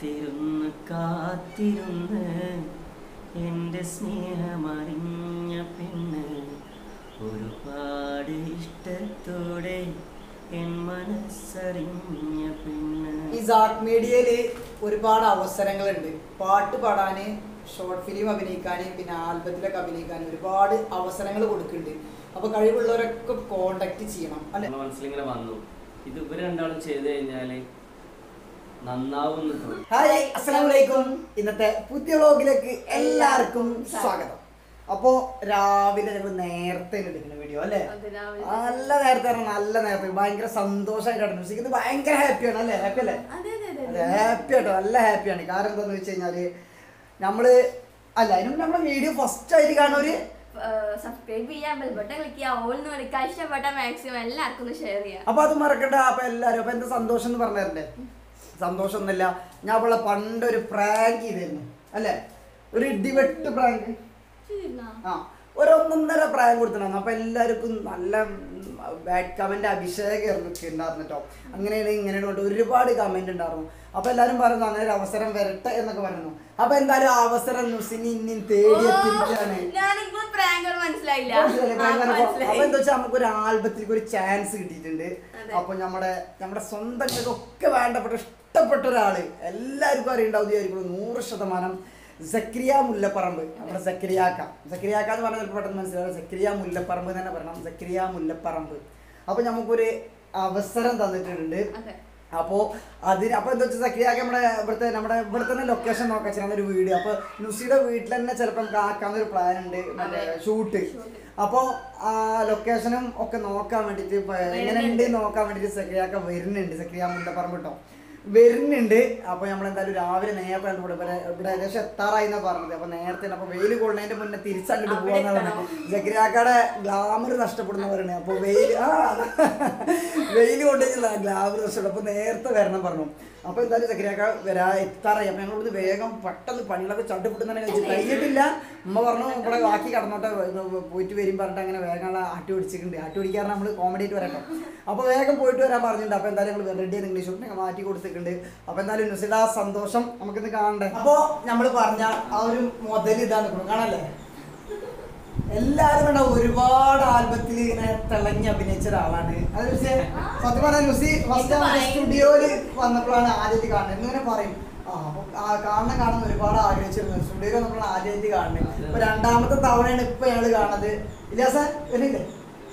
കാത്തിരുന്ന് കാത്തിരുന്ന് എൻ്റെ സ്നേഹമറിഞ്ഞ പെണ്ണ് ഒരുപാട് ഇഷ്ടത്തോടെ എൻ മനസ്സറിഞ്ഞ പെണ്ണ് ഈ സാക് മീഡിയയില് ഒരുപാട് അവസരങ്ങളുണ്ട് പാട്ട് പാടാന് ഷോർട്ട് ഫിലിം അഭിനയിക്കാന് പിന്നെ ആൽബത്തിലൊക്കെ അഭിനയിക്കാന് ഒരുപാട് അവസരങ്ങൾ കൊടുക്കുന്നുണ്ട് അപ്പൊ കഴിവുള്ളവരൊക്കെ കോണ്ടാക്ട് ചെയ്യണം അല്ലെ നമ്മുടെ മനസ്സിലിങ്ങനെ വന്നു ഇത് ഇവർ രണ്ടാളും ചെയ്തു കഴിഞ്ഞാല് നന്നാവും തോന്നി ഹായ് അസ്സലാമു അലൈക്കും ഇന്നത്തെ പുതിയ വ്ളോഗിലേക്ക് എല്ലാവർക്കും സ്വാഗതം അപ്പോ രാവിലെ ഞങ്ങൾ നേരത്തെ എടുക്കുന്ന വീഡിയോ അല്ലേ അതെ, രാവിലെ. നല്ല നേരത്തെ ആണ്, നല്ല നേരത്തെ ഭയങ്കര സന്തോഷമായിട്ട് കിടന്നു ഉച്ചയ്ക്ക് ഭയങ്കര ഹാപ്പിയാണ് അല്ലേ ഹാപ്പി അല്ലേ അതെ അതെ അതെ അതെ ഹാപ്പി ആട്ടോ നല്ല ഹാപ്പിയാണ് കാരണം എന്താന്ന് വെച്ച് കഴിഞ്ഞാല് നമ്മള് അല്ല അതിനും നമ്മുടെ വീഡിയോ ഫസ്റ്റ് ആയിട്ട് കാണുന്നവര് സബ്സ്ക്രൈബ് ചെയ്യാൻ ബെൽ ബട്ടൺ ക്ലിക്ക് ചെയ്യുക ഓൾന്ന് വിളിക്കുക ഇഷ്ടപ്പെട്ട മാക്സിമം എല്ലാവർക്കും ഒന്ന് ഷെയർ ചെയ്യാം അപ്പൊ അത് മറക്കണ്ട അപ്പൊ എല്ലാരും അപ്പൊ എന്താ സന്തോഷം എന്ന് പറഞ്ഞിട്ടുണ്ടേ സന്തോഷം ഒന്നുമില്ല ഞാൻ അവളെ പണ്ട് ഒരു പ്രാങ്ക് ചെയ്തിരുന്നു അല്ലേ ഒരു ഇടിവെട്ട് പ്രാങ്ക് ആ ഒരു ഒന്നൊന്നര പ്രായം കൊടുത്തിട്ടുണ്ടായിരുന്നു അപ്പൊ എല്ലാവർക്കും നല്ല ബാഡ് കമന്റ് അഭിഷേകം ഉണ്ടായിരുന്നു കേട്ടോ അങ്ങനെയാണ് ഇങ്ങനെയാണ് കൊണ്ട് ഒരുപാട് കമന്റ് ഉണ്ടായിരുന്നു അപ്പൊ എല്ലാരും പറയുന്നു അങ്ങനെ ഒരു അവസരം വരട്ടെ എന്നൊക്കെ പറയുന്നു അപ്പൊ എന്തായാലും ആ അവസരം നുസിനി ഇനി തേടി എത്തിയിരിക്കുകയാണ് ഞാനിപ്പോ പ്രാങ്കൾ മനസ്സിലായില്ല മനസ്സിലായില്ലേ? ആ, ഭയങ്കര അപ്പൊ മനസ്സിലായി. എന്താ വെച്ചാൽ നമുക്ക് ഒരു ആൽബത്തിലേക്ക് ഒരു ചാൻസ് കിട്ടിയിട്ടുണ്ട് അതെ. അപ്പൊ നമ്മുടെ നമ്മുടെ സ്വന്തങ്ങൾക്കൊക്കെ വേണ്ടപ്പെട്ട ഇഷ്ടപ്പെട്ട ഒരാള് എല്ലാവർക്കും അറിയുണ്ടാവും വിചാരിക്കുന്നു നൂറ് ശതമാനം സക്രിയ മുല്ലപ്പറമ്പ് നമ്മുടെ സക്രിയാക്ക സക്രിയാക്ക എന്ന് പറഞ്ഞാൽ ചിലപ്പോൾ പെട്ടെന്ന് മനസ്സിലാവും സക്രിയ മുല്ലപ്പറമ്പ് എന്ന് തന്നെ പറയണം സക്രിയ മുല്ലപ്പറമ്പ് അപ്പൊ നമുക്കൊരു അവസരം തന്നിട്ടുണ്ട് അതെ. അപ്പോ അതിന് അപ്പൊ എന്താ വെച്ചാൽ സക്രിയാക്ക നമ്മുടെ ഇവിടുത്തെ നമ്മുടെ ഇവിടെ തന്നെ ലൊക്കേഷൻ നോക്കാൻ ചെയ്യുന്ന ഒരു വീഡിയോ അപ്പൊ നുസിയുടെ വീട്ടിൽ തന്നെ ചിലപ്പോൾ നമുക്ക് ആക്കാവുന്ന ഒരു പ്ലാൻ ഉണ്ട് മറ്റേ അതെ. Shoot Shoot. അപ്പോൾ ആ ലൊക്കേഷനും ഒക്കെ നോക്കാൻ വേണ്ടിയിട്ട് ഇപ്പൊ എങ്ങനെയുണ്ട് നോക്കാൻ വേണ്ടിയിട്ട് സക്രിയാക്ക വരുന്നുണ്ട് സക്രിയ മുണ്ടപ്പറമ്പ് കേട്ടോ വരുന്നുണ്ട് അപ്പൊ നമ്മൾ എന്തായാലും രാവിലെ നേരത്തെ ആണ് ഇവിടെ ഇവിടെ ഇവിടെ ഏകദേശം എത്താറായി എന്നാ പറഞ്ഞത് അപ്പൊ നേരത്തെ അപ്പൊ വെയിൽ കൊള്ളുന്നതിന്റെ മുന്നേ തിരിച്ചങ്ങോട്ട് അവിടെ പോകാന്നാ പറഞ്ഞത് സക്രിയാക്കയുടെ ഗ്ലാമർ നഷ്ടപ്പെടുന്ന പറയണേ അപ്പൊ വെയിൽ ആ വെയിൽ കൊണ്ടുവച്ചില്ല ഗ്ലാമർ നഷ്ടപ്പെടും അപ്പൊ നേരത്തെ വരണം പറഞ്ഞു അപ്പൊ എന്തായാലും സക്രിയാക്ക വരാ എത്താറായി അപ്പൊ ഞങ്ങൾ ഇവിടുന്ന് വേഗം പെട്ടെന്ന് പണികളൊക്കെ ചട്ടുപിട്ടുന്ന കഴിച്ച് കഴിഞ്ഞിട്ടില്ല ഉമ്മ പറഞ്ഞു ഇവിടെ ബാക്കി കടന്നോട്ടെ ഇത് പോയിട്ട് വരും പറഞ്ഞിട്ട് അങ്ങനെ വേഗം ആട്ടി പിടിച്ചിട്ടുണ്ട് ആട്ടി പിടിക്കാറ് നമ്മൾ കോമഡി ആയിട്ട് വരട്ടോ അപ്പൊ വേഗം പോയിട്ട് വരാൻ പറഞ്ഞിട്ടുണ്ട് അപ്പൊ എന്തായാലും ഞങ്ങൾ റെഡി ആയി ഇംഗ്ലീഷ് ഷൂട്ടിനൊക്കെ മാറ്റി കൊടുത്തിട്ടുണ്ട് അപ്പൊ എന്തായാലും നുസില ആ സന്തോഷം നമുക്കിന്ന് കാണണ്ടേ അപ്പൊ നമ്മൾ പറഞ്ഞ ആ ഒരു മുതൽ ഇതാണ് ഇപ്പൊ കാണാല്ലേ എല്ലാരും കണ്ട ഒരുപാട് ആൽബത്തിൽ ഇങ്ങനെ തിളങ്ങി അഭിനയിച്ച ഒരാളാണ് അത് പക്ഷേ സത്യം പറഞ്ഞാൽ നുസി ഫസ്റ്റ് ഭയങ്കര- സ്റ്റുഡിയോയില് വന്നപ്പോഴാണ് ആദ്യമായിട്ട് കാണുന്നത് എന്നിങ്ങനെ പറയും ആ അപ്പൊ ആ കാണണം കാണാൻ ഒരുപാട് ആഗ്രഹിച്ചിരുന്നു സ്റ്റുഡിയോയിൽ വന്നപ്പോഴാണ് ആദ്യമായിട്ട് കാണുന്നത് ഇപ്പൊ രണ്ടാമത്തെ തവണയാണ് ഇപ്പൊ ഞങ്ങള് കാണുന്നത് ഇല്ലാസ വരില്ലേ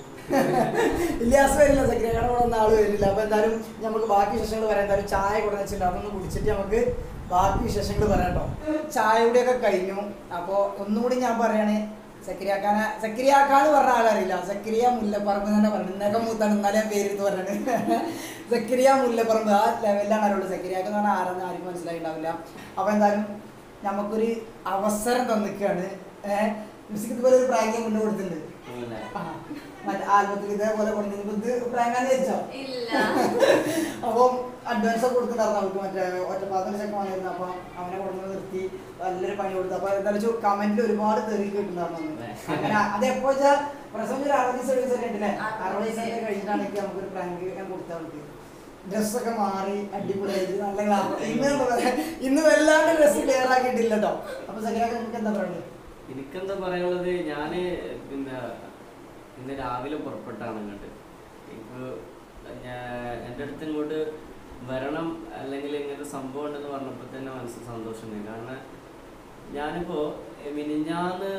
ഇല്ലാസ് വരില്ല സെക്രട്ടറിയുടെ കൂടെ ഒന്നും ആള് വരില്ല അപ്പൊ എന്തായാലും നമുക്ക് ബാക്കി വിശേഷങ്ങൾ പറയാം എന്തായാലും ചായ കൊടുന്ന് വെച്ചിട്ടുണ്ട് അതൊന്ന് കുടിച്ചിട്ട് നമുക്ക് ബാക്കി വിശേഷങ്ങൾ പറയാം കേട്ടോ ചായ കൂടിയൊക്കെ കഴിഞ്ഞു അപ്പൊ ഒന്നുകൂടി ഞാൻ പറയണേ സക്രിയാക്കാന സക്രിയാക്കാന്ന് പറഞ്ഞ ആളറിയില്ല സക്രിയ മുല്ലപ്പറമ്പ് തന്നെ പറഞ്ഞു ഇന്നൊക്കെ മൂത്താണ് ഇന്നലെ പേര് എടുത്ത് പറഞ്ഞത് സക്രിയ മുല്ലപ്പറമ്പ് ആ ലെവലിലാണ് അറിയുള്ളൂ സക്രിയാക്ക് എന്ന് പറഞ്ഞാൽ ആരെന്ന് ആർക്കും മനസ്സിലായിട്ടുണ്ടാവില്ല അപ്പൊ എന്തായാലും നമുക്കൊരു അവസരം തന്നിക്കാണ് ഏഹ് മ്യൂസിക് ഇതുപോലെ ഒരു പ്രായം കൊണ്ട് കൊടുത്തിട്ടുണ്ട് ആ, മറ്റേ ആൽബത്തിൽ ഇതേപോലെ കൊടുത്തിട്ട് ഇത് പ്രാങ്കാന്ന് വെച്ചോ ഇല്ല അപ്പം അഡ്വാൻസ് ഒക്കെ കൊടുത്തിട്ടുണ്ടായിരുന്നു അവർക്ക് മറ്റേ ഒറ്റപ്പാത്തിന് ചെക്കൻ വന്നിരുന്നു അപ്പൊ അവനെ കൊടുത്ത് നിർത്തി നല്ലൊരു പണി കൊടുത്തു അപ്പൊ എന്തായാലും കമന്റിൽ ഒരുപാട് തെറി കിട്ടുന്നുണ്ടായിരുന്നു അന്ന്. അങ്ങനെ അതെപ്പോ വെച്ചാൽ പ്രസവം ഒരു അറുപത് ദിവസം എഴുതി ഉണ്ടല്ലേ അറുപത് ദിവസം കഴിഞ്ഞിട്ടാണെങ്കിൽ നമുക്കൊരു പ്രാങ്ക് ഞാൻ കൊടുത്താൽ അവർക്ക് ഡ്രസ്സൊക്കെ മാറി അടിപൊളിയായിട്ട് നല്ല ക്ലാസ് ഇന്ന് എന്താ പറയാ ഇന്ന് വല്ലാണ്ട് ഡ്രസ്സ് ക്ലിയർ ആക്കിയിട്ടില്ല കേട്ടോ അപ്പൊ സഖിയാക്ക് നമുക്ക് എന്താ പറയുന്നത് എനിക്കെന്താ പറയാനുള്ളത് ഞാന് പിന്നെ ഇന്ന് രാവിലെ പുറപ്പെട്ടാണ് ഇങ്ങോട്ട് ഇപ്പൊ ഞാൻ എൻ്റെ അടുത്ത് ഇങ്ങോട്ട് വരണം അല്ലെങ്കിൽ ഇങ്ങനത്തെ സംഭവം ഉണ്ടെന്ന് പറഞ്ഞപ്പോൾ തന്നെ മനസ്സിൽ സന്തോഷമുണ്ട് കാരണം ഞാനിപ്പോൾ മിനിഞ്ഞാന്ന്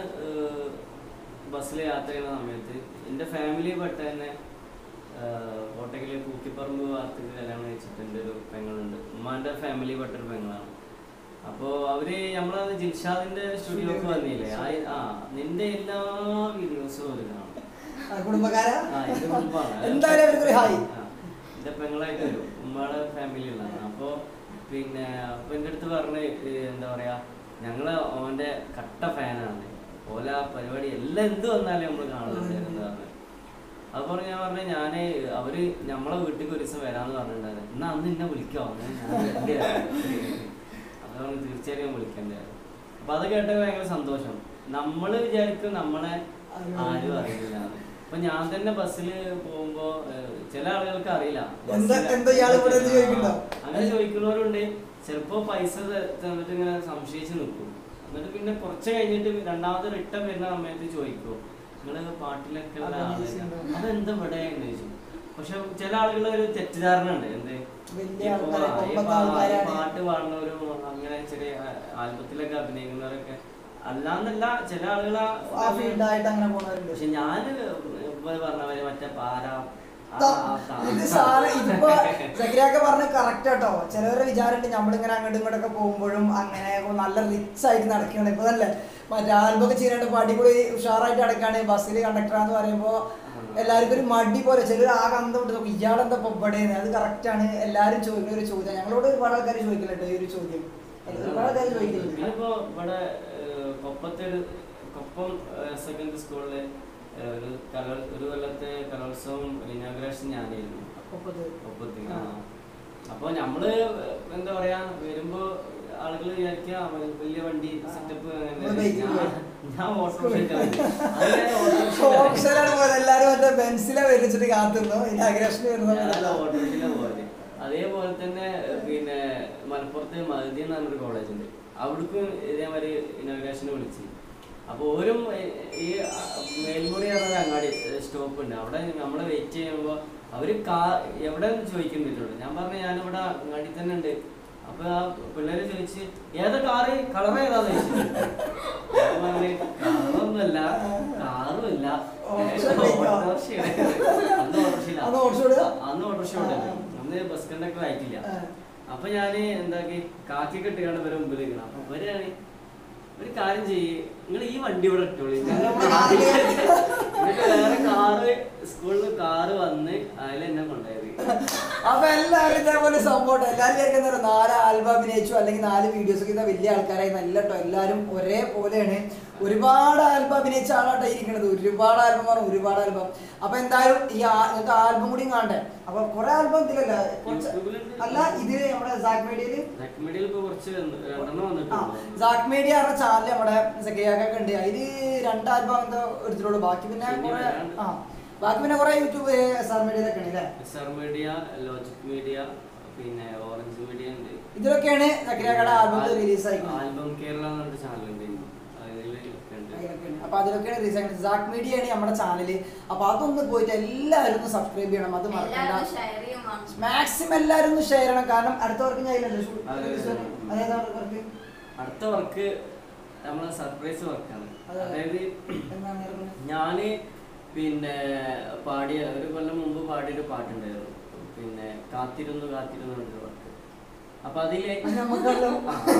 ബസ്സിൽ യാത്ര ചെയ്യുന്ന സമയത്ത് എൻ്റെ ഫാമിലി പെട്ട തന്നെ കോട്ടയ്ക്കിലെ കൂക്കിപ്പറമ്പ് ഭാഗത്തേക്ക് കല്യാണം കഴിച്ചിട്ടുണ്ട് ഒരു പെങ്ങളുണ്ട് ഉമ്മാൻ്റെ ഫാമിലി പെട്ടൊരു പെങ്ങളാണ് അപ്പോൾ അവര് നമ്മളത് ജിൽഷാദിന്റെ സ്റ്റുഡിയോക്ക് വന്നില്ലേ ആ- ആ നിന്റെ എല്ലാ വീഡിയോസും അവർ കാണും ആ, കുടുംബക്കാരാ ആ, ഇത് കുടുംബാണ്. എന്തായാലും അവർക്കൊരു ഹായ് ആ, എന്റെ പെങ്ങളായിട്ട് വരും ഉമ്മയുടെ ഫാമിലിയിലാണ് അപ്പൊ പിന്നെ അപ്പൊ എൻ്റെ അടുത്ത് പറഞ്ഞ് ഏ, എന്താ പറയാ ഞങ്ങള് ഓന്റെ കട്ട ഫാനാണ് ഓല പരിപാടി എല്ലാം എന്ത് വന്നാലും നമ്മൾ കാണുന്നുണ്ട് എന്ന് പറഞ്ഞു അത് പറഞ്ഞ് ഞാൻ പറഞ്ഞു ഞാന് അവര് നമ്മളെ വീട്ടിലേക്ക് ഒരു ദിവസം വരാന്ന് പറഞ്ഞിട്ടുണ്ടായിരുന്നു എന്നാ അന്ന് എന്നെ വിളിക്കോ ഞാൻ ready ആണ്. അപ്പൊ പറഞ്ഞു തീർച്ചയായും ഞാൻ വിളിക്കണ്ടായിരുന്നു അപ്പൊ അത് കേട്ടപ്പോൾ ഭയങ്കര സന്തോഷം നമ്മള് വിചാരിക്കും നമ്മളെ ആരും അറിയില്ല അപ്പൊ ഞാൻ തന്നെ ബസ്സിൽ പോകുമ്പോ ഏഹ്, ചില ആളുകൾക്ക് അറിയില്ല എന്താ- എന്താ ഇയാള് ഇവിടെ നിന്ന് ചോദിക്കുന്നുണ്ടോ? അങ്ങനെ ചോദിക്കുന്നവരുണ്ട് ചിലപ്പോ പൈസ ത- തന്നിട്ട് ഇങ്ങനെ സംശയിച്ച് നിൽക്കും എന്നിട്ട് പിന്നെ കുറച്ച് കഴിഞ്ഞിട്ട് രണ്ടാമത് റിട്ടേൺ വരുന്ന സമയത്ത് ചോദിക്കും നിങ്ങള് പാട്ടിലൊക്കെ ഉള്ള ആളല്ലേ അഭിനയിച്ചിട്ടുണ്ടോ? അതെന്താ ഇവിടെ എന്ന് ചോദിച്ചു പക്ഷെ ചില ആളുകൾ ഒരു തെറ്റിദ്ധാരണ ഉണ്ട് എന്ത് വലിയ ഇപ്പൊ ആൾക്കാരെ, ആ, ഈ കൊമ്പത്തെ പാ- ഈ ആൾക്കാരാണ്. പാട്ട് പാടുന്നവരും അങ്ങനെ ചെറിയ ആൽബത്തിലൊക്കെ അഭിനയിക്കുന്നവരൊക്കെ അല്ലാന്നല്ല ചില ആളുകൾ ആ ഫീൽഡായിട്ട് അങ്ങനെ പോകുന്നവരുണ്ട് പക്ഷെ ഞാന് ഇപ്പൊ പറഞ്ഞ പോലെ മറ്റേ പാര ആ, ദാ, ആ, താ- ഇത് സാറ് ഇതിപ്പോ സക്രിയൊക്കെ പറഞ്ഞ കറക്റ്റ് കേട്ടോ ചിലവരെ വിചാരമുണ്ട് നമ്മളിങ്ങനെ അങ്ങോട്ടും ഇങ്ങോട്ടൊക്കെ പോകുമ്പോഴും അങ്ങനെ നല്ല റിച്ച് ആയിട്ട് നടക്കുകയാണ് ഇപ്പൊ തന്നെ മറ്റേ ആൽബൊക്കെ ചെയ്യാണ്ട് അടിപൊളി ഉഷാറായിട്ട് നടക്കാണ് ബസ്സിൽ കണ്ടക്ടറാന്ന് പറയുമ്പോ എല്ലാവർക്കും ഒരു മടി പോലെ ചിലർ ആകെ അന്തം വിട്ട് നോക്കും ഇയാളെന്താ ഇപ്പൊ ഇവിടെയാണ് അത് കറക്റ്റ് ആണ് എല്ലാവരും ചോദിക്കുന്ന ഒരു ചോദ്യം ഞങ്ങളോട് ഒരുപാട് ആൾക്കാർ ചോദിക്കലുണ്ട് ഈ ഒരു ചോദ്യം ഒരുപാട് ആൾക്കാർ ചോദിക്കുന്നുണ്ട് ഞാനിപ്പോ ഇവിടെ ഏഹ്, കൊപ്പത്തെ ഒരു കൊപ്പം സെക്കൻഡറി സ്കൂളില് ഏഹ്, ഒരു കലോ ഒരു കൊല്ലത്തെ കലോത്സവം ഇനാഗ്രേഷൻ ഞാനായിരുന്നു ഒപ്പത്. ഒപ്പത്തി ആ. അപ്പൊ നമ്മള് എന്താ പറയാ വരുമ്പോ ആളുകൾ വിചാരിക്കുക അവൻ വലിയ വണ്ടി സെറ്റപ്പ് നമ്മള് bike ല് പോയി. ഞാൻ ഓട്ടോറിക്ഷ ഓട്ടോറിക്ഷ ഓപ്ഷനാണ് പോലെ എല്ലാരും മറ്റേ ബെൻസിലെ വരിച്ചിട്ട് കാത്തുന്നു ഇനാഗ്രേഷൻ വരുന്ന ഞാനല്ല ഓട്ടോറിക്ഷയിലാ പോയത് അതേപോലെ തന്നെ ഏഹ്, പിന്നെ മലപ്പുറത്ത് മഹദി എന്ന് പറഞ്ഞൊരു കോളേജ് ഉണ്ട് അവിടേക്കും ഇതേമാതിരി ഇനോഗ്രേഷന് വിളിച്ച് അപ്പോൾ ഓരും ഏഹ്, ഈ മേൽമുറി പറഞ്ഞ അങ്ങാടി സ്റ്റോപ്പ് ഉണ്ട് അവിടെ നമ്മളെ വെയിറ്റ് ചെയ്യുമ്പോൾ അവര് കാ എവിടെ ചോദിക്കുന്നില്ലുള്ളൂ ഞാൻ പറഞ്ഞു ഞാനിവിടെ അങ്ങാടി തന്നെ ഉണ്ട് അപ്പൊ ആ പിള്ളേര് ചോദിച്ച് ഏതാ കാറ് കളർ ഏതാന്ന് ചോദിച്ചു ഞാൻ പറഞ്ഞു കളറൊന്നുമല്ല കാറുമില്ല ഓപ്ഷൻ ബൈക്കാ. ഓട്ടോറിക്ഷയാണ് അന്ന് ഓട്ടോറിക്ഷയില്ല അന്ന് ഓട്ടോറിക്ഷ ഓടുക? അന്ന് ഓട്ടോറിക്ഷ ഓടുക ആ. അന്ന് ബസ് കണ്ടക്ടർ ആയിട്ടില്ല ആ. അപ്പൊ ഞാന് എന്താക്കി കാക്കി കെട്ടിക്കാണ്ട് ഇവരെ മുമ്പിൽ നിൽക്കണം അപ്പൊ ഇവരാണ് ഒരു കാര്യം ചെയ്യ് നിങ്ങൾ ഈ വണ്ടി ഇവിടെ ഇട്ടോളി നമ്മുടെ നാട്ടില് എന്നിട്ട് വേറെ കാറ് സ്കൂളിൽ കാറ് വന്ന് അതിൽ എന്നെ കൊണ്ടുപോയത് അപ്പൊ എല്ലാവരും ഇതേപോലെ സംഭവം എല്ലാവരും വിചാരിക്കുന്നത് നാല് ആൽബം അഭിനയിച്ചു അല്ലെങ്കിൽ നാല് വീഡിയോസ് ഒക്കെ വലിയ ആൾക്കാരായി നല്ല കേട്ടോ എല്ലാവരും ഒരേപോലെയാണ് ഒരുപാട് ആൽബം അഭിനയിച്ച ആളാട്ടോ ഇരിക്കണത് ഒരുപാട് ആൽബം പറഞ്ഞു ഒരുപാട് ആൽബം അപ്പൊ എന്തായാലും ഈ ആ- നിങ്ങൾക്ക് ആൽബം കൂടിയും കാണണ്ടേ അപ്പൊ കുറെ ആൽബം ഇതിലല്ല കുറച്ച് യൂട്യൂബിലുണ്ട്. അല്ല ഇത് നമ്മുടെ സാക് മീഡിയയില് മീഡിയയിൽ ഇപ്പൊ കുറച്ച് രണ്ടെണ്ണം ആ വന്നിട്ടുണ്ട് സാക് മീഡിയ പറഞ്ഞ ചാനൽ നമ്മുടെ സക്കയാക്കൊക്കെ ഉണ്ട് അതില് രണ്ട് ആൽബം എന്താ എടുത്തിട്ടുള്ളൂ ബാക്കി പിന്നെ ഇനി കുറെ വരാണ്ട്. ആ ബാക്കി പിന്നെ കുറെ യൂട്യൂബ് സാർ മീഡിയയിലൊക്കെ ഉണ്ട് അല്ലേ എസ്ആർ മീഡിയ ലോജിക് മീഡിയ പിന്നെ ഓറഞ്ച് മീഡിയ ഉണ്ട് ഇതിലൊക്കെയാണ് സക്കയാക്കയുടെ ആൽബം റിലീസ് ആയിക്കുന്നത് ആൽബം കേരള എന്ന് പറഞ്ഞ ചാനലുണ്ട് അതിലൊക്കെ ഉണ്ട് അതിലൊക്കെയാണ്. അപ്പൊ അതിലൊക്കെയാണ് റിലീസ് ആക്കുന്നത് സാക് മീഡിയ ആണ് നമ്മുടെ ചാനല് അപ്പൊ അതൊന്ന് പോയിട്ട് എല്ലാവരും ഒന്ന് സബ്സ്ക്രൈബ് ചെയ്യണം അത് മറക്കണ്ട എല്ലാവരും ഷെയർ ചെയ്യും വേണം. മാക്സിമം എല്ലാവരും ഒന്ന് ഷെയർ ചെയ്യണം കാരണം അടുത്ത വർക്ക് ഞാൻ അതിലുണ്ട് ഷൂ- അതെ, അതെ, അതെ. അതേതാ വർക്ക് അടുത്ത വർക്ക് നമ്മളെ സർപ്രൈസ് വർക്കാണ് അതെ. അതായത് എന്താണ് ഇറങ്ങുന്നത്? ഞാന് പിന്നെ പാടിയ ഒരു കൊല്ലം മുമ്പ് പാടിയൊരു പാട്ടുണ്ടായിരുന്നു പിന്നെ കാത്തിരുന്നു കാത്തിരുന്നു എന്നൊരു വർക്ക് അപ്പൊ അതില് അത് നമുക്കല്ലോ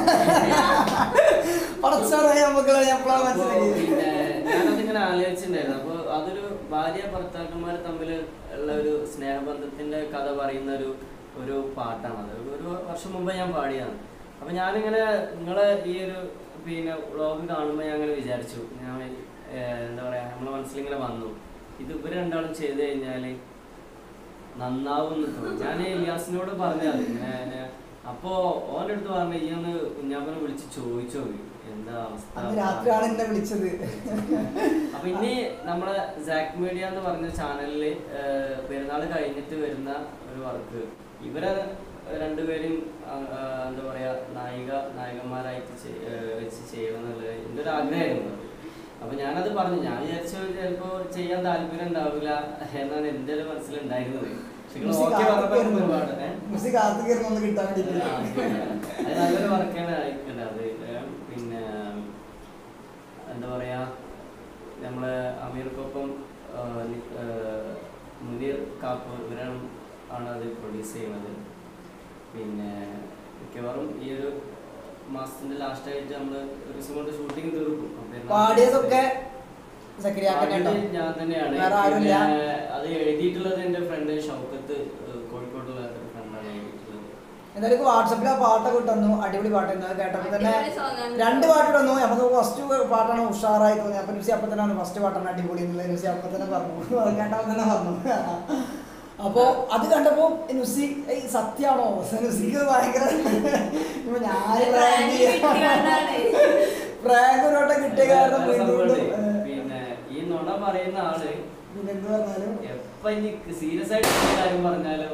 പടച്ചോറെ നമുക്കുള്ള ഞാൻ എപ്പോഴാണ് അപ്പൊ മനസ്സിലാക്കി പിന്നെ ഞാനതിങ്ങനെ ആലോചിച്ചിട്ടുണ്ടായിരുന്നു അപ്പൊ അതൊരു ഭാര്യ ഭർത്താക്കന്മാർ തമ്മിൽ ഉള്ള ഒരു സ്നേഹബന്ധത്തിന്റെ കഥ പറയുന്ന ഒരു ഒരു പാട്ടാണത് ഒരു വർഷം മുമ്പ് ഞാൻ പാടിയതാണ് അപ്പൊ ഞാനിങ്ങനെ നിങ്ങളെ ഈ ഒരു പിന്നെ വ്ളോഗ് കാണുമ്പോൾ ഞാൻ അങ്ങനെ വിചാരിച്ചു ഞാൻ ഏഹ്, എന്താ പറയാ നമ്മളെ മനസ്സിലിങ്ങനെ വന്നു ഇത് ഇവര് രണ്ടാളും ചെയ്ത് കഴിഞ്ഞാല് നന്നാവും എന്ന് തോന്നി ഞാൻ ഇലിയാസിനോട് പറഞ്ഞത് ഇങ്ങനെ ഞാൻ- അപ്പോ ഓൻ്റെ അടുത്ത് പറഞ്ഞു ഈ ഒന്ന് കുഞ്ഞാപ്പനെ വിളിച്ച് ചോദിച്ചോ എന്താ അവസ്ഥ അന്ന് രാത്രിയാണ് എന്നെ വിളിച്ചത് അപ്പൊ ഇനി നമ്മളെ സാക് മീഡിയ എന്ന് പറഞ്ഞ ചാനലില് പെരുന്നാൾ കഴിഞ്ഞിട്ട് വരുന്ന ഒരു വർക്ക് ഇവരെ രണ്ടുപേരും ആ, ആ, എന്താ പറയാ നായിക നായകന്മാരായിട്ട് ചെയ്- ഏ, വെച്ച് ചെയ്യണം എന്നുള്ളത് എൻ്റെ ഒരു ആഗ്രഹമായിരുന്നു അത്. അപ്പൊ ഞാനത് പറഞ്ഞു ഞാൻ വിചാരിച്ചു ചിലപ്പോ ചെയ്യാൻ താല്പര്യം ഉണ്ടാവില്ല എന്നാണ് എൻ്റെ ഒരു മനസ്സിലുണ്ടായിരുന്നത് പക്ഷെ നിങ്ങൾ മ്യൂസിക് ഓക്കെ പറഞ്ഞപ്പോൾ കാത്തുകയറുന്നു. ഒരുപാട് ഏ? മ്യൂസിക് കാത്തുകയറുന്നു ഒന്ന് കിട്ടാൻ വേണ്ടിട്ട് ആ, അത് നല്ലൊരു വർക്കാണ് അയക്കേണ്ടത് അത് ഏ, പിന്നെ എന്താ പറയാ നമ്മളെ അമീർക്കൊപ്പം ആ, നി- ആ, മുനീർ കാപ്പ് ഇവരാണ് ആണ് അത് പ്രൊഡ്യൂസ് ചെയ്യുന്നത് പിന്നെ മിക്കവാറും ഈ ഒരു മാസത്തിന്റെ ലാസ്റ്റ് ആയിട്ട് നമ്മൾ ഒരു ദിവസം കൊണ്ട് ഷൂട്ടിംഗ് തീർക്കും അപ്പൊ എന്നാ- പാടിയതൊക്കെ സക്രിയാക്കന്നെ കേട്ടോ പാടിയത് ഞാൻ തന്നെയാണ് വേറെ ആരുമില്ല പിന്നെ അത് എഴുതിയിട്ടുള്ളത് എൻ്റെ ഫ്രണ്ട് ഷൗക്കത്ത് ഏ, കോഴിക്കോടുള്ള ഒരു ഫ്രണ്ടാണ് എഴുതിയിട്ടുള്ളത് എന്തായാലും വാട്സപ്പിൽ ആ പാട്ടൊക്കെ ഇട്ടു അടിപൊളി പാട്ടായിരുന്നു അത് കേട്ടപ്പോൾ തന്നെ അടിപൊളി song ആണ്. രണ്ട് പാട്ട് തന്നു നമുക്ക് ഫസ്റ്റ് പാട്ടാണ് ഉഷാറായി തോന്നി അപ്പൊ നുസി അപ്പൊ തന്നെ ഫസ്റ്റ് പാട്ടാണ് അടിപൊളി എന്നുള്ളത് നുസി അപ്പൊ തന്നെ പറഞ്ഞു അത് കേട്ടപ്പോൾ തന്നെ പറഞ്ഞു അപ്പോ അത് കണ്ടപ്പോ നുസി "ഏയ് സത്യാണോ നുസിക്ക് ഭയങ്കര ഇപ്പൊ ഞാൻ പ്രാങ്ക് കിട്ടിയതുകൊണ്ടാണ്. പ്രാങ്ക് ഒരു വട്ടം കിട്ടിയ കാരണം വേറെ വീണ്ടും സംഭവമുണ്ട്. വീണ്ടും, ഏ, പിന്നെ ഈ നുണ പറയുന്ന ആള് പിന്നെ എന്ത് പറഞ്ഞാലും എപ്പ ഇനി സീരിയസ് ആയിട്ട് എന്ത് കാര്യം പറഞ്ഞാലും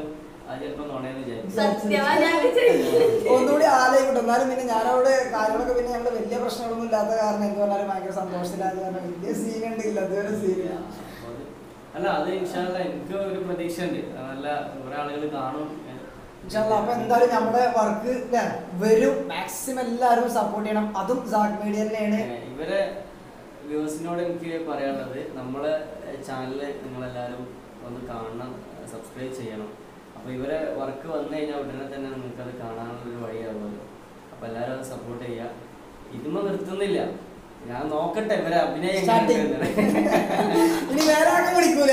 അത് ചിലപ്പോ നുണയെന്ന് വിചാരിക്കും സത്യമാ ഞാൻ വിചാരിച്ചു. ഒന്നുകൂടി ആലോചിക്കട്ടെ എന്നാലും പിന്നെ ഞാനവിടെ കാര്യങ്ങളൊക്കെ പിന്നെ ഞങ്ങൾ വലിയ പ്രശ്നങ്ങളൊന്നും ഇല്ലാത്ത കാരണം എന്ത് പറഞ്ഞാലും ഭയങ്കര സന്തോഷത്തിലായത് കാരണം വലിയ സീൻ ഉണ്ടില്ല അതുവരെ സീനില്ല അപ്പൊ അത് അല്ല അത് ഇൻഷാല്ല എനിക്ക് ഒരു പ്രതീക്ഷ ഉണ്ട് നല്ല കുറെ ആളുകൾ കാണും ഇൻഷാല്ലാ, അപ്പൊ എന്തായാലും നമ്മുടെ വർക്ക് വരും മാക്സിമം എല്ലാവരും സപ്പോർട്ട് ചെയ്യണം അതും സാഗ് മീഡിയ തന്നെയാണ് ഏഹ് ഇവരെ വ്യൂസിനോട് എനിക്ക് പറയാനുള്ളത് നമ്മളെ ചാനല് നിങ്ങളെല്ലാവരും ഒന്ന് കാണണം സബ്സ്ക്രൈബ് ചെയ്യണം അപ്പോൾ ഇവരെ വർക്ക് വന്നു കഴിഞ്ഞാൽ ഉടനെ തന്നെ നിങ്ങൾക്ക് അത് കാണാനുള്ള ഒരു വഴിയാവുമല്ലോ അപ്പോൾ എല്ലാവരും അത് സപ്പോർട്ട് ചെയ്യുക ഇതുമ്മ നിർത്തുന്നില്ല ഞാൻ നോക്കട്ടെ ഇവരെ അഭിനയം എങ്ങനെ Starting. ഉണ്ടെന്ന്. ഇനി വേറെ ആർക്കും വിളിക്കൂല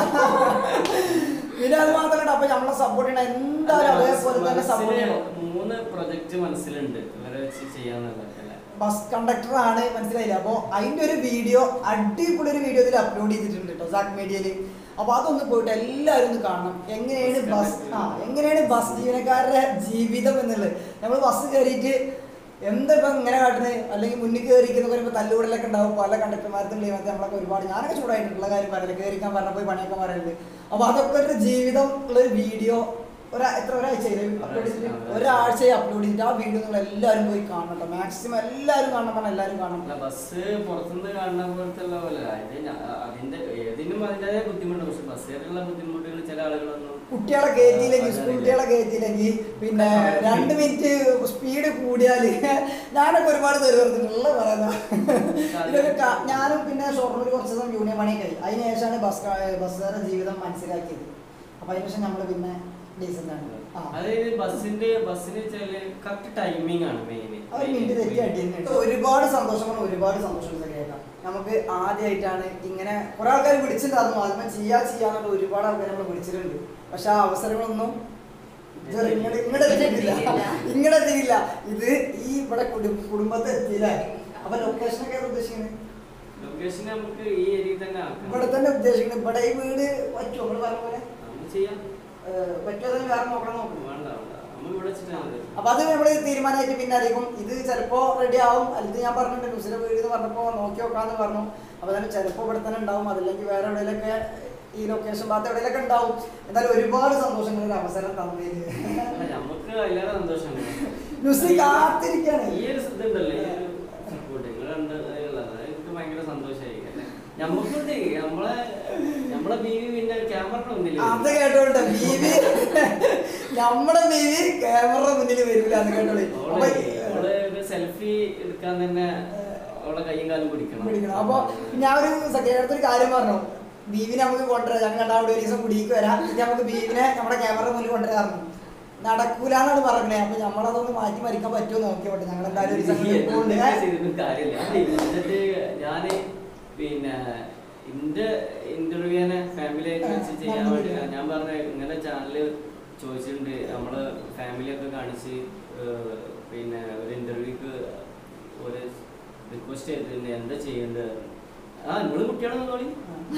പിന്നെ അത് മാത്രമല്ല അപ്പൊ നമ്മളെ സപ്പോർട്ട് ചെയ്യണം എന്തായാലും അതേപോലെ തന്നെ സപ്പോർട്ട് മനസ്സില് ചെയ്യണം മൂന്ന് പ്രൊജക്ട് മനസ്സിലുണ്ട് ഇവരെ വെച്ച് ചെയ്യാന്നുള്ളത് അല്ലേ ബസ് കണ്ടക്ടർ ആണ് മനസ്സിലായില്ല അപ്പോൾ അതിന്റെ ഒരു വീഡിയോ അടിപൊളി ഒരു വീഡിയോ ഇതിൽ അപ്ലോഡ് ചെയ്തിട്ടുണ്ട് കേട്ടോ സാക് മീഡിയയിൽ അപ്പൊ അതൊന്ന് പോയിട്ട് എല്ലാവരും ഒന്ന് കാണണം എങ്ങനെയാണ് ബസ് ആ എങ്ങനെയാണ് ബസ് ജീവനക്കാരുടെ ജീവിതം എന്നുള്ളത് നമ്മൾ ബസ് കയറിയിട്ട് എന്താ ഇപ്പം ഇങ്ങനെ കാട്ടുന്നത് അല്ലെങ്കിൽ മുന്നിൽ കയറിക്കുന്ന പറയുമ്പോൾ തല്ലുകൂടലൊക്കെ ഉണ്ടാവും പല കണ്ടക്ടർമാർക്കും ലീവത്തെ നമ്മളൊക്കെ ഒരുപാട് ഞാനൊക്കെ ചൂടായിട്ടുള്ള കാര്യം പറയില്ല കയറിക്കാൻ പറഞ്ഞാൽ പോയി പണിയൊക്കെ പറയുന്നത് അപ്പോൾ അതൊക്കെ ഒരു ജീവിതം ഉള്ള ഒരു വീഡിയോ ഒരാ എത്ര ഒരാഴ്ച അപ്ലോഡ് ചെയ്തിട്ട് ഒരാഴ്ച അപ്ലോഡ് ചെയ്തിട്ട് ആ വീഡിയോ നിങ്ങൾ എല്ലാവരും പോയി കാണണം കേട്ടോ മാക്സിമം എല്ലാവരും കാണണം പറഞ്ഞാൽ എല്ലാവരും കാണണം അല്ല ബസ് പുറത്തുനിന്ന് കാണുന്ന പോലത്തെ ഉള്ള പോലെ അത് ഞാ- അതിന്റെ ഏതിനും അതിൻ്റെതായ ബുദ്ധിമുട്ട് പക്ഷെ ബസ്സിലുള്ള ബുദ്ധിമുട്ടുകൾ ചില ആളുകളൊന്നും കുട്ടികളെ കയറ്റിയില്ലെങ്കിൽ അതറിയില്ല. സ്കൂൾ കുട്ടികളെ കയറ്റിയില്ലെങ്കിൽ പിന്നെ രണ്ട് മിനിറ്റ് സ്പീഡ് കൂടിയാല് ഞാനൊക്കെ ഒരുപാട് തെറി പറഞ്ഞിട്ടുള്ള പറയുന്ന ഇതൊക്കെ ക- ഞാനും പിന്നെ ഷൊർണൂർ കുറച്ച് ദിവസം യൂണിയൻ പണിയൊക്കെ ആയി അതിന് ശേഷമാണ് ബസ് ബസ്സുകാരുടെ ജീവിതം മനസ്സിലാക്കിയത് അപ്പൊ അതിന് ശേഷം നമ്മൾ പിന്നെ ഡീസൻ്റ് ആണ് ആ അതായത് ബസ്സിന്റെ ബസ്സിന് വെച്ചാല് കറക്റ്റ് ടൈമിംഗ് ആണ് മെയിൻ ഒരു മിനിറ്റ് തെറ്റി അടിയുന്നുണ്ട് ഒരുപാട് സന്തോഷമാണ് ഒരുപാട് സന്തോഷം കേൾക്കാം നമുക്ക് ആദ്യമായിട്ടാണ് ഇങ്ങനെ കുറെ ആൾക്കാർ വിളിച്ചിട്ടുണ്ടായിരുന്നു ആദ്യമേ ചെയ്യാ ചെയ്യാന്നുള്ള ഒരുപാട് ആൾക്കാർ നമ്മൾ വിളിച്ചിട്ടുണ്ട് പക്ഷെ ആ അവസരങ്ങളൊന്നും ഇതുവരെ ഇങ്ങട് ഇങ്ങടെ എത്തിയിട്ടില്ല ഇങ്ങടെ എത്തിയില്ല ഇത് ഈ ഇവിടെ കുടും- കുടുംബത്തെ എത്തിയില്ലേ അപ്പൊ ലൊക്കേഷൻ ഒക്കെ ഏതാ ഉദ്ദേശിക്കുന്നത് ലൊക്കേഷൻ നമുക്ക് ഈ ഏരിയയിൽ തന്നെ ആക്കണം ഇവിടെ തന്നെ ഉദ്ദേശിക്കുന്നത് ഇവിടെ ഈ വീട് പറ്റുമോ നമ്മൾ പറഞ്ഞ പോലെ നമുക്ക് ചെയ്യാം ഏഹ്, പറ്റുമോ അതിന് വേറെ നോക്കണം നോക്കണം വേണ്ട വേണ്ട നമ്മൾ ഇവിടെ വെച്ചിട്ടാണ് അപ്പൊ അത് നമ്മൾ തീരുമാനമായിട്ട് പിന്നെ അറിയിക്കും ഇത് ചിലപ്പോ റെഡി ആവും അല്ലെങ്കിൽ ഞാൻ പറഞ്ഞിട്ടുണ്ട് ന്യൂസിലെ വീട് എന്ന് പറഞ്ഞപ്പോ നോക്കി നോക്കാന്ന് പറഞ്ഞു അപ്പൊ തന്നെ ചിലപ്പോ ഇവിടെ തന്നെ ഉണ്ടാവും അതല്ലെങ്കിൽ വേറെ എവിടെയൊക്കെ ഈ ലൊക്കേഷൻ ഭാഗത്ത് എവിടെയൊക്കെ ഉണ്ടാവും എന്തായാലും ഒരുപാട് സന്തോഷങ്ങൾ ഒരു അവസരം തന്നതിൽ അല്ല, നമുക്ക് അതിലേറെ സന്തോഷമാണ് ന്യൂസ് കാത്തിരിക്കാണ് ഈ ഒരു ഇതുണ്ടല്ലോ ഈ ഒരു സപ്പോർട്ട് നിങ്ങൾ ഉണ്ട് ഉള്ളത് എനിക്ക് ഭയങ്കര സന്തോഷമായി നമുക്കുണ്ട് നമ്മളെ നമ്മളെ ബീവി പിന്നെ ക്യാമറ ഒന്നില്ല അത് കേട്ടോണ്ട് ബീവി നമ്മുടെ ബീവി ക്യാമറ മുന്നിൽ വരില്ല എന്ന് കേട്ടോളി അപ്പൊ അവള് ഒരു സെൽഫി എടുക്കാൻ തന്നെ അവളെ കയ്യും കാലും പിടിക്കണം പിടിക്കണം അപ്പൊ ഞാൻ ഒരു സെക്രട്ടറി ഒരു കാര്യം പറഞ്ഞു ബീവിനെ നമുക്ക് കൊണ്ടുവരാം ഞങ്ങൾ രണ്ടാമത് ഒരു ദിവസം കുടിക്ക് വരാം ഇത് നമുക്ക് ബീവിനെ നമ്മുടെ ക്യാമറ മുന്നിൽ കൊണ്ടുവരാറുണ്ട് നടക്കൂലെന്നാണ് പറഞ്ഞത് അപ്പൊ നമ്മളതൊന്ന് മാറ്റി മരിക്കാൻ പറ്റുമോ നോക്കിയോട്ടെ ഞങ്ങൾ എന്തായാലും ഒരു ദിവസം ഈ കൂടി എന്തൊക്കെ പോകുന്നുണ്ട്. ചെയ്തിട്ടും കാര്യമില്ല എന്നിട്ട് ഞാന് പിന്നെ എന്റെ ഇന്റർവ്യൂവിനെ ഫാമിലി ആയിട്ട് വെച്ച് ചെയ്യാൻ വേണ്ടി ഞാൻ പറഞ്ഞ ഇങ്ങനെ ചാനല് ചോദിച്ചിട്ടുണ്ട് നമ്മള് ഫാമിലി ഒക്കെ കാണിച്ച് ഏഹ്, പിന്നെ ഒരു ഇന്റർവ്യൂക്ക് ഒരു റിക്വസ്റ്റ് ചെയ്തിട്ടുണ്ട് എന്താ ചെയ്യേണ്ടത് ആ നിങ്ങള് കുട്ടികളെ നോളി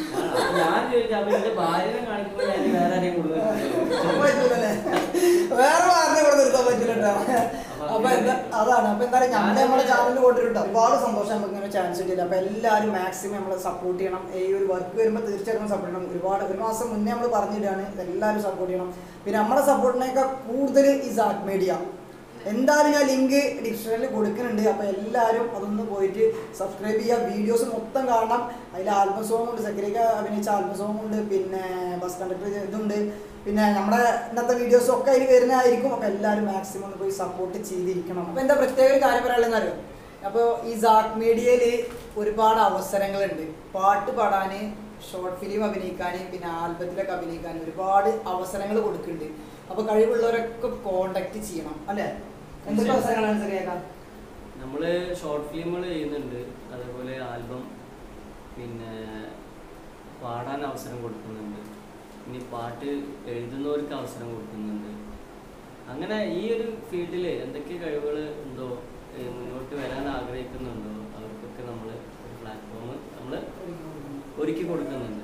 ഞാൻ ചോദിച്ചു അപ്പൊ എന്റെ ഭാര്യനെ കാണിക്കുമ്പോ ഞാൻ വേറെ ആരെയും അപ്പൊ പറ്റൂലല്ലേ? വേറെ വാർത്ത ഇവിടെ നിർത്താൻ പറ്റില്ല കേട്ടോ അപ്പൊ എന്താ അതാണ് അപ്പൊ എന്തായാലും നമ്മൾ നമ്മുടെ ചാനലിൽ കൊണ്ടിട്ടുണ്ട് ഒരുപാട് സന്തോഷം നമുക്ക് ഇങ്ങനെ ചാൻസ് കിട്ടിയില്ല അപ്പൊ എല്ലാവരും മാക്സിമം നമ്മളെ സപ്പോർട്ട് ചെയ്യണം ഈ ഒരു വർക്ക് വരുമ്പോൾ തീർച്ചയായിട്ടും സപ്പോർട്ട് ചെയ്യണം ഒരുപാട് ഒരു മാസം മുന്നേ നമ്മൾ പറഞ്ഞിട്ടാണ് എല്ലാവരും സപ്പോർട്ട് ചെയ്യണം പിന്നെ നമ്മുടെ സപ്പോർട്ടിനേക്കാൾ കൂടുതൽ ഈ സാറ്റ് മീഡിയ എന്തായാലും ഞാൻ ലിങ്ക് ഡിസ്ക്രിപ്ഷനിൽ കൊടുക്കുന്നുണ്ട് അപ്പോൾ എല്ലാവരും അതൊന്ന് പോയിട്ട് സബ്സ്ക്രൈബ് ചെയ്യുക വീഡിയോസ് മൊത്തം കാണണം അതിൽ ആൽബം സോങ് ഉണ്ട് സെക്രട്ടറി അഭിനയിച്ച ആൽബം സോങ് ഉണ്ട് പിന്നെ ബസ് കണ്ടക്ടർ ഇതുണ്ട് പിന്നെ നമ്മുടെ ഇന്നത്തെ വീഡിയോസും ഒക്കെ അതിൽ വരുന്നതായിരിക്കും അപ്പോൾ എല്ലാവരും മാക്സിമം ഒന്ന് പോയി സപ്പോർട്ട് ചെയ്തിരിക്കണം അപ്പോൾ എന്താ പ്രത്യേക ഒരു കാര്യം പറയാനുള്ളതെന്ന് അറിയോ അപ്പോൾ ഈ സാക് മീഡിയയിൽ ഒരുപാട് അവസരങ്ങളുണ്ട് പാട്ട് പാടാൻ ഷോർട്ട് ഫിലിം അഭിനയിക്കാൻ പിന്നെ ആൽബത്തിലൊക്കെ അഭിനയിക്കാൻ ഒരുപാട് അവസരങ്ങൾ കൊടുക്കുന്നുണ്ട് അപ്പോൾ കഴിവുള്ളവരൊക്കെ കോണ്ടാക്ട് ചെയ്യണം അല്ലേ എന്തൊക്കെ അവസരങ്ങളാണ് ശരിയാക്കാം നമ്മള് ഷോർട്ട് ഫിലിമുകൾ ചെയ്യുന്നുണ്ട് അതേപോലെ ആൽബം പിന്നെ പാടാൻ അവസരം കൊടുക്കുന്നുണ്ട് ഇനി പാട്ട് എഴുതുന്നവർക്ക് അവസരം കൊടുക്കുന്നുണ്ട് അങ്ങനെ ഈ ഒരു ഫീൽഡിൽ എന്തൊക്കെ കഴിവുകൾ ഉണ്ടോ ഏഹ് മുന്നോട്ട് വരാൻ ആഗ്രഹിക്കുന്നുണ്ടോ അവർക്കൊക്കെ നമ്മൾ ഒരു പ്ലാറ്റ്ഫോം നമ്മൾ ഒരുക്കി കൊടുക്കുന്നുണ്ട്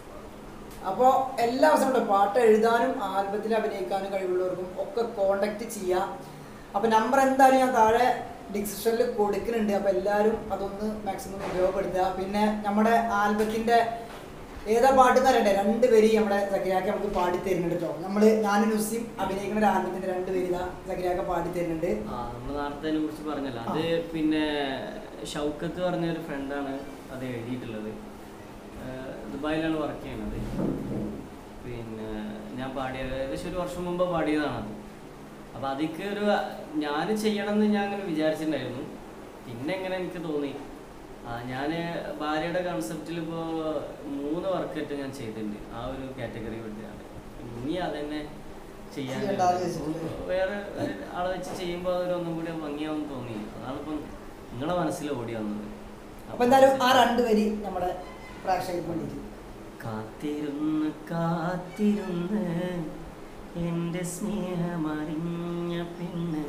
അപ്പോൾ എല്ലാ അവസരമുണ്ട് പാട്ട് എഴുതാനും ആൽബത്തിൽ അഭിനയിക്കാനും കഴിവുള്ളവർക്കും ഒക്കെ കോണ്ടാക്ട് ചെയ്യാം അപ്പോൾ നമ്പർ എന്തായാലും ഞാൻ താഴെ ഡിസ്ക്രിപ്ഷനിൽ കൊടുക്കുന്നുണ്ട് അപ്പോൾ എല്ലാവരും അതൊന്ന് മാക്സിമം ഉപയോഗപ്പെടുത്തുക പിന്നെ നമ്മുടെ ആൽബത്തിൻ്റെ ഏതാ പാട്ട് എന്ന് പറയണ്ടേ രണ്ട് പേര് നമ്മുടെ സക്രിയാക്ക നമുക്ക് പാടി തരുന്നുണ്ട് കേട്ടോ നമ്മള് ഞാനും നുസിയും അഭിനയിക്കുന്ന ഒരു ആൽബത്തിന്റെ രണ്ട് പേര് ഇതാ സക്രിയാക്ക പാടി തരുന്നുണ്ട് ആ നമ്മൾ നേരത്തെ അതിനെ കുറിച്ച് പറഞ്ഞല്ലോ അത് പിന്നെ ഷൗക്കത്ത് പറഞ്ഞ ഒരു ഫ്രണ്ടാണ് അത് എഴുതിയിട്ടുള്ളത് ഏഹ് ദുബായിലാണ് വർക്ക് ചെയ്യണത് പിന്നെ ഞാൻ പാടിയത് ഏകദേശം ഒരു വർഷം മുമ്പ് പാടിയതാണ് അത് അപ്പം അതിക്ക് ഒരു ഞാൻ ചെയ്യണമെന്ന് ഞാൻ അങ്ങനെ വിചാരിച്ചിട്ടുണ്ടായിരുന്നു പിന്നെ എങ്ങനെ എനിക്ക് തോന്നി ആ ഞാൻ ഭാര്യയുടെ കൺസെപ്റ്റിൽ ഇപ്പോൾ മൂന്ന് വർക്കായിട്ട് ഞാൻ ചെയ്തിട്ടുണ്ട് ആ ഒരു കാറ്റഗറി വിട്ടാണ് ഇനി അതെന്നെ ചെയ്യാൻ ചെയ്യണ്ടാന്ന് വെച്ചിട്ടില്ലേ? വേറെ ഒരു ആളെ വെച്ച് ചെയ്യുമ്പോൾ അതൊരു ഒന്നും കൂടി ഭംഗിയാവും തോന്നി അതാണ് ഇപ്പം നിങ്ങളെ മനസ്സിൽ ഓടി വന്നത് അപ്പൊ എന്തായാലും ആ രണ്ട് പേര് നമ്മുടെ പ്രേക്ഷകർക്ക് വേണ്ടിയിട്ട് കാത്തിരുന്ന് കാത്തിരുന്ന് എൻ്റെ സ്നേഹമറിഞ്ഞ പിന്നെ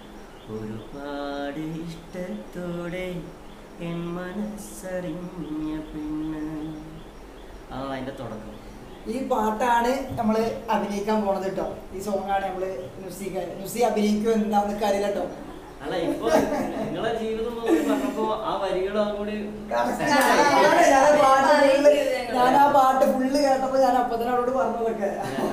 ഒരുപാട് ഇഷ്ടത്തോടെ എൻ മനസ്സറിഞ്ഞ പിന്നെ അതാണ് അതിൻ്റെ തുടക്കം ഈ പാട്ടാണ് നമ്മൾ അഭിനയിക്കാൻ പോണത് കേട്ടോ ഈ സോങ്ങാണ് നമ്മൾ നുസി നുസി അഭിനയിക്കും എന്താണെന്നൊക്കെ അറിയില്ല കേട്ടോ അല്ല ഇപ്പൊ നിങ്ങളെ ജീവിതം നോക്കി പറഞ്ഞപ്പോ ആ വരികൾ അതുകൂടി ഞാന് ഞാൻ ആ പാട്ട് full- ഞാൻ ആ പാട്ട് ഫുള്ള് കേട്ടപ്പോ ഞാൻ അപ്പൊ തന്നെ അവളോട് പറഞ്ഞതൊക്കെ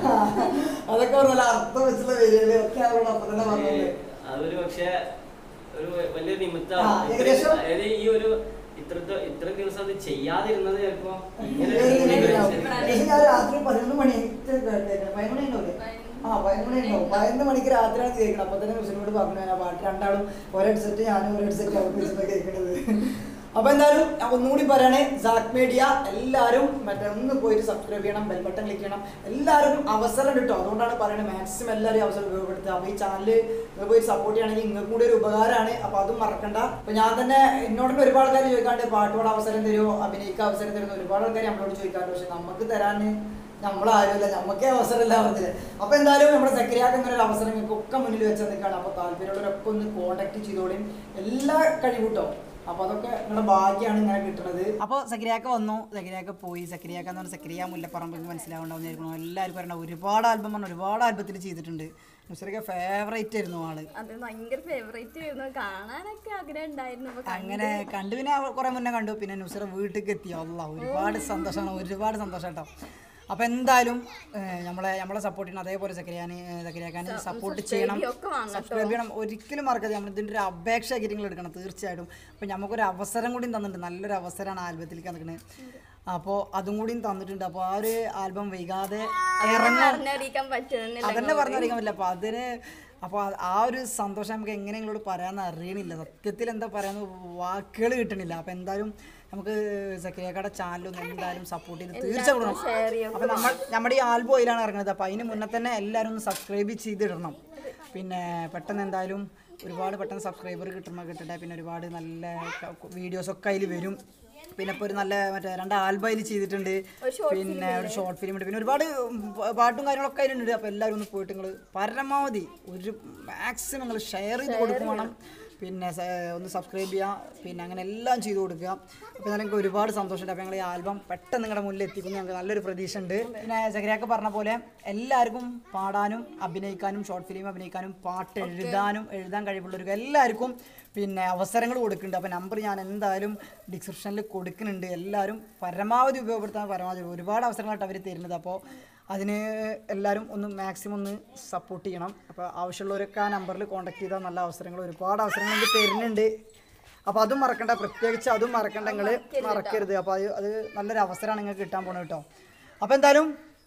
അതൊക്കെ പറഞ്ഞ അർത്ഥം വെച്ചുള്ള വരികള് ഒക്കെ അവളോട് അപ്പൊ തന്നെ പറഞ്ഞത് അതൊരു പക്ഷേ ഒരു വലിയ ആ, നിമിത്തമാണ് ഏകദേശം- അതായത് ഈ ഒരു ഇത്രത്തെ ഇത്രയും ദിവസം അത് ചെയ്യാതിരുന്നത് ചിലപ്പോ ഇങ്ങനെ ഒരു ഇങ്ങനെ മൂടി ഉണ്ടാവും. വെച്ച് പക്ഷെ ഞാൻ രാത്രി പതിനൊന്ന് മണി പതിനൊന്ന് മണി ഉണ്ടാവില്ലേ ആ പതിനൊന്ന് മണി ഉണ്ടാവും പതിനൊന്ന് മണിക്ക് രാത്രിയാണ് കേൾക്കുന്നത് അപ്പൊ തന്നെ മുസ്ലിനോട് പറഞ്ഞു ഞാൻ ആ പാട്ട് രണ്ടാളും ഒരു ഹെഡ്സെറ്റ് ഞാനും ഒരു ഹെഡ്സെറ്റ് അവർക്ക് വെച്ചിട്ട് കേൾക്കുന്നത് അപ്പൊ എന്തായാലും ഞാൻ ഒന്നുകൂടി പറയണേ സാക് മീഡിയ എല്ലാവരും മറ്റേ ഒന്ന് പോയിട്ട് സബ്സ്ക്രൈബ് ചെയ്യണം ബെൽ ബട്ടൺ ക്ലിക്ക് ചെയ്യണം എല്ലാവരും അവസരം കിട്ടും അതുകൊണ്ടാണ് പറയുന്നത് മാക്സിമം എല്ലാവരും അവസരം ഉപയോഗപ്പെടുത്തുക അപ്പൊ ഈ ചാനൽ നിങ്ങൾ പോയി സപ്പോർട്ട് ചെയ്യണമെങ്കിൽ നിങ്ങൾക്ക് കൂടി ഒരു ഉപകാരമാണ് അപ്പൊ അതും മറക്കണ്ട അപ്പൊ ഞാൻ തന്നെ എന്നോട് ഒരുപാട് ആൾക്കാർ ചോദിക്കാണ്ട് പാട്ടോട് അവസരം തരുമോ അഭിനയിക്കാൻ അവസരം തരുമോ ഒരുപാട് ആൾക്കാർ നമ്മളോട് ചോദിക്കാറുണ്ട് പക്ഷെ നമുക്ക് തരാൻ നമ്മളാരുമില്ല നമുക്കേ അവസരമില്ല പറഞ്ഞില്ല അപ്പൊ എന്തായാലും നമ്മുടെ സെക്രട്ടറിയാക്ക് ഇങ്ങനെ ഒരു അവസരം നിങ്ങൾക്ക് ഒക്കെ മുന്നിൽ വെച്ച് നിൽക്കുകയാണ് അപ്പൊ താല്പര്യമുള്ളവരൊക്കെ ഒന്ന് കോണ്ടാക്ട് ചെയ്തോളിയും എല്ലാ കഴിവുട്ടോ അപ്പൊ അതൊക്കെ നിങ്ങളുടെ ഭാഗ്യമാണ് ഇങ്ങനെ കിട്ടുന്നത് അപ്പോൾ സക്രിയാക്ക വന്നു സക്രിയാക്ക പോയി സക്രിയാക്ക എന്ന് പറഞ്ഞാൽ സക്രിയ മുല്ലപ്പറമ്പ് മനസ്സിലാവുണ്ടാവുന്നതായിരിക്കണം എല്ലാവരും പറയണ ഒരുപാട് ആൽബം പറഞ്ഞ ഒരുപാട് ആൽബത്തിൽ ചെയ്തിട്ടുണ്ട് മുസ്ലിക്ക് ഫേവറേറ്റ് ആയിരുന്നു ആള് അത് ഭയങ്കര ഫേവറേറ്റ് ആയിരുന്നു കാണാനൊക്കെ ആഗ്രഹം ഉണ്ടായിരുന്നു അപ്പൊ അങ്ങനെ കണ്ടു പിന്നെ കുറെ മുന്നേ കണ്ടു പിന്നെ നുസറ വീട്ടിലേക്ക് എത്തി അല്ല ഒരുപാട് സന്തോഷമാണ് ഒരുപാട് സന്തോഷം കേട്ടോ അപ്പൊ എന്തായാലും ഏഹ്, നമ്മളെ നമ്മളെ സപ്പോർട്ട് ചെയ്യണം അതേപോലെ സക്കരിയാൻ സക്കരിയാക്കാൻ സപ്പോർട്ട് ചെയ്യണം subscribe ഒക്കെ വാങ്ങണം സബ്സ്ക്രൈബ് ചെയ്യണം ഒരിക്കലും മറക്കാതെ നമ്മൾ ഇതിൻ്റെ ഒരു അപേക്ഷ കാര്യങ്ങൾ എടുക്കണം തീർച്ചയായിട്ടും അപ്പം നമുക്കൊരു അവസരം കൂടി തന്നിട്ടുണ്ട് നല്ലൊരു അവസരമാണ് ആൽബത്തിലേക്ക് നിൽക്കുന്നത് അപ്പോൾ അതും കൂടിയും തന്നിട്ടുണ്ട് അപ്പോൾ ആ ഒരു ആൽബം വൈകാതെ ഇറങ്ങും പറഞ്ഞറിയിക്കാൻ പറ്റുന്നില്ല അതന്നെ പറഞ്ഞറിയിക്കാൻ പറ്റില്ല അപ്പൊ അതിന് അപ്പോൾ ആ ഒരു സന്തോഷം നമുക്ക് എങ്ങനെ നിങ്ങളോട് പറയാന്ന് അറിയണില്ല സത്യത്തിൽ എന്താ പറയാന്ന് വാക്കുകൾ കിട്ടണില്ല അപ്പൊ എന്തായാലും നമുക്ക് സക്രിയക്കയുടെ ചാനലൊന്നും എന്തായാലും സപ്പോർട്ട് ചെയ്ത് തീർച്ചയായിട്ടും share ചെയ്യും. അപ്പൊ നമ്മൾ നമ്മുടെ ഈ ആൽബം അതിലാണ് ഇറങ്ങുന്നത് അപ്പൊ അതിന് മുന്നേ തന്നെ എല്ലാവരും ഒന്ന് സബ്സ്ക്രൈബ് ചെയ്തിടണം പിന്നെ പെട്ടെന്ന് എന്തായാലും ഒരുപാട് പെട്ടെന്ന് സബ്സ്ക്രൈബർ കിട്ടുമ്പോൾ കിട്ടട്ടെ പിന്നെ ഒരുപാട് നല്ല വീഡിയോസൊക്കെ അതിൽ വരും പിന്നെ ഇപ്പോൾ ഒരു നല്ല മറ്റേ രണ്ട് ആൽബം അതിൽ ചെയ്തിട്ടുണ്ട് ഒരു short പിന്നെ ഒരു ഷോർട്ട് ഫിലിം ഉണ്ട് പിന്നെ ഒരുപാട് പ- പാട്ടും കാര്യങ്ങളൊക്കെ അതിലുണ്ട് അപ്പോൾ എല്ലാവരും ഒന്ന് പോയിട്ട് നിങ്ങൾ പരമാവധി ഒരു മാക്സിമം നിങ്ങൾ ഷെയർ ചെയ്ത് കൊടുക്കും വേണം പിന്നെ സ- ഒന്ന് സബ്സ്ക്രൈബ് ചെയ്യുക പിന്നെ അങ്ങനെ എല്ലാം ചെയ്ത് കൊടുക്കുക അപ്പോൾ ഞങ്ങൾക്ക് ഒരുപാട് സന്തോഷമുണ്ട് അപ്പോൾ ഞങ്ങൾ ഈ ആൽബം പെട്ടെന്ന് നിങ്ങളുടെ മുന്നിൽ എത്തിക്കുന്നു ഞങ്ങൾക്ക് നല്ലൊരു പ്രതീക്ഷ ഉണ്ട് പിന്നെ സക്രിയാക്ക് പറഞ്ഞ പോലെ എല്ലാവർക്കും പാടാനും അഭിനയിക്കാനും ഷോർട്ട് ഫിലിം അഭിനയിക്കാനും പാട്ട് എഴുതാനും എഴുതാൻ കഴിവുള്ളവർക്ക് എല്ലാവർക്കും പിന്നെ അവസരങ്ങൾ കൊടുക്കുന്നുണ്ട് അപ്പോൾ നമ്പർ ഞാൻ എന്തായാലും ഡിസ്ക്രിപ്ഷനിൽ കൊടുക്കുന്നുണ്ട് എല്ലാവരും പരമാവധി ഉപയോഗപ്പെടുത്താൻ പരമാവധി ഒരുപാട് അവസരങ്ങളായിട്ട് അവർ തരുന്നത് അപ്പോൾ അതിന് എല്ലാവരും ഒന്ന് മാക്സിമം ഒന്ന് സപ്പോർട്ട് ചെയ്യണം അപ്പോൾ ആവശ്യമുള്ളവരൊക്കെ ആ നമ്പറിൽ കോൺടാക്ട് ചെയ്താൽ നല്ല അവസരങ്ങൾ ഒരുപാട് അവസരങ്ങൾ നമുക്ക് തരുന്നുണ്ട് അപ്പോൾ അതും മറക്കണ്ട പ്രത്യേകിച്ച് അതും മറക്കണ്ട നിങ്ങൾ മറക്കരുത് അപ്പോൾ അത് അത് നല്ലൊരു അവസരമാണ് നിങ്ങൾക്ക് കിട്ടാൻ പോണത് കേട്ടോ അപ്പോൾ എന്തായാലും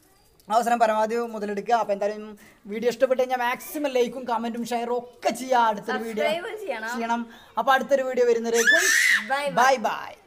അവസരം പരമാവധി മുതലെടുക്കുക അപ്പോൾ എന്തായാലും വീഡിയോ ഇഷ്ടപ്പെട്ട് കഴിഞ്ഞാൽ മാക്സിമം ലൈക്കും കമൻറ്റും ഷെയറും ഒക്കെ ചെയ്യുക അടുത്തൊരു വീഡിയോ Subscribe ചെയ്യണം. ചെയ്യണം അപ്പോൾ അടുത്തൊരു വീഡിയോ വരുന്നവരേക്കും Bye ബൈ ബൈ